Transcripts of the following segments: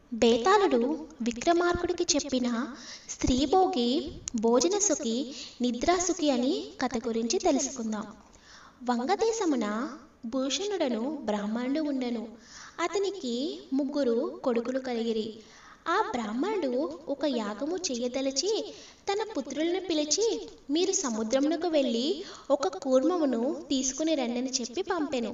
బేతాళుడు విక్రమార్కుడికి చెప్పిన స్త్రీభోగి భోజనసుఖి నిద్రాసుఖి అని కథ గురించి తెలుసుకుందాం వంగదేశమున భూషణుడను బ్రాహ్మణుడు ఉండెను అతనికి ముగ్గురు కొడుకులు కలిగిరి ఆ బ్రాహ్మణుడు ఒక యాగము చేయదలచి తన పుత్రులను పిలిచి మీరు సముద్రమునకు వెళ్ళి ఒక కూర్మమును తీసుకుని రండని చెప్పి పంపెను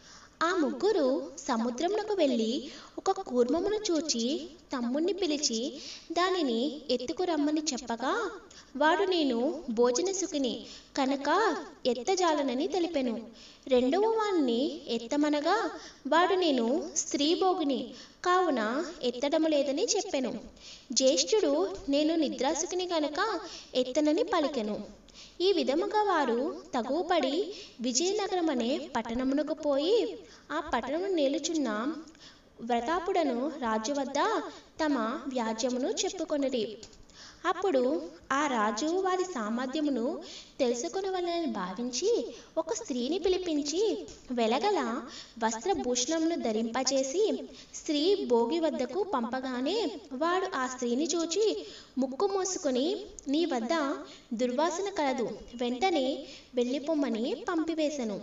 ఆ ముగ్గురు సముద్రమునకు వెళ్ళి ఒక కూర్మమును చూచి తమ్ముణ్ణి పిలిచి దానిని ఎత్తుకురమ్మని చెప్పగా వాడు నేను భోజనసుకుని కనుక ఎత్తజాలనని తెలిపెను రెండవ వాణ్ణి ఎత్తమనగా వాడు నేను స్త్రీభోగిని కావున ఎత్తడము లేదని చెప్పెను జ్యేష్ఠుడు నేను నిద్రాసుకుని కనుక ఎత్తనని పలికెను ఈ విధముగా వారు తగువపడి విజయనగరం అనే పట్టణమునకు పోయి ఆ పట్టణము నిలుచున్న వ్రతాపుడను రాజు వద్ద తమ వ్యాజ్యమును చెప్పుకొనిరి అప్పుడు ఆ రాజు వారి సామర్థ్యమును తెలుసుకొనవలనని భావించి ఒక స్త్రీని పిలిపించి వెలగల వస్త్రభూషణమును ధరింపచేసి స్త్రీ భోగి వద్దకు పంపగానే వాడు ఆ స్త్రీని చూచి ముక్కు మూసుకొని నీ వద్ద దుర్వాసన కలదు వెంటనే వెళ్ళిపోమ్మని పంపివేశను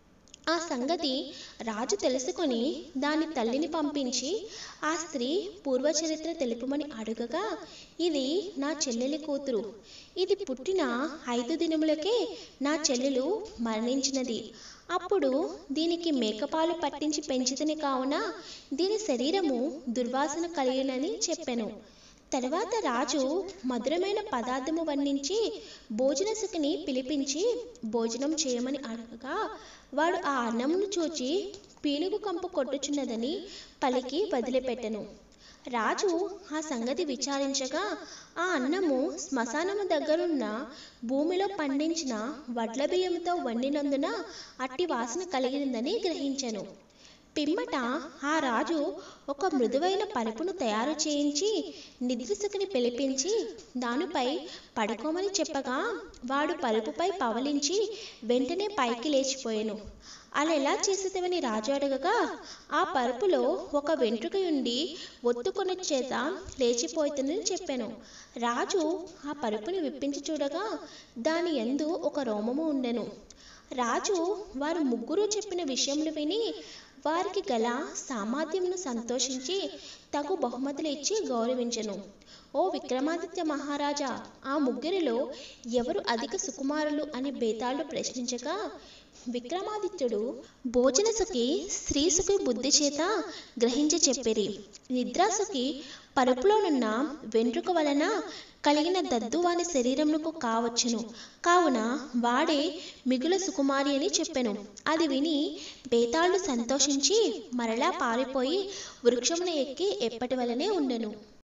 ఆ సంగతి రాజు తెలుసుకొని దాని తల్లిని పంపించి ఆ స్త్రీ పూర్వచరిత్ర తెలుపమని అడుగగా ఇది నా చెల్లెలి కూతురు ఇది పుట్టిన ఐదు దినములకే నా చెల్లెలు మరణించినది అప్పుడు దీనికి మేకపాలు పట్టించి పెంచితని కావున దీని శరీరము దుర్వాసన కలిగినని చెప్పెను తర్వాత రాజు మధురమైన పదార్థము వర్ణించి భోజనసుకుని పిలిపించి భోజనం చేయమని అడగగా వాడు ఆ అన్నమును చూచి పీనుగు కంపు కొట్టుచున్నదని పలికి వదిలిపెట్టెను రాజు ఆ సంగతి విచారించగా ఆ అన్నము శ్మశానము దగ్గరున్న భూమిలో పండించిన వడ్ల బియ్యంతో వండినందున అట్టి వాసన కలిగిందని గ్రహించెను పిమ్మట ఆ రాజు ఒక మృదువైన పరుపును తయారు చేయించి నిద్రసుకుని పిలిపించి దానిపై పడుకోమని చెప్పగా వాడు పరుపుపై పవలించి వెంటనే పైకి లేచిపోయాను అలా ఎలా చేసేదవని రాజు అడగగా ఆ పరుపులో ఒక వెంట్రుక ఉండి ఒత్తుకొని చేత లేచిపోతుందని చెప్పాను రాజు ఆ పరుపుని విప్పించి చూడగా దాని ఎందు ఒక రోమము ఉండెను రాజు వారు ముగ్గురు చెప్పిన విషయములు విని వారికి గల సామర్థ్యమును సంతోషించి తగు బహుమతులు ఇచ్చి గౌరవించెను ఓ విక్రమాదిత్య మహారాజా ఆ ముగ్గురిలో ఎవరు అధిక సుకుమారులు అని బేతాళుడు ప్రశ్నించగా విక్రమాదిత్యుడు భోజనసుకి స్త్రీసుకి బుద్ధి చేత గ్రహించి చెప్పిరి నిద్రాసుకి పరుపులోనున్న వెంట్రుక వలన కలిగిన దద్దు వాని శరీరమునకు కావచ్చును కావున వాడే మిగుల సుకుమారి అని చెప్పెను అది విని బేతాళుడు సంతోషించి మరలా పారిపోయి వృక్షమున ఎక్కి ఎప్పటి వలనే ఉండెను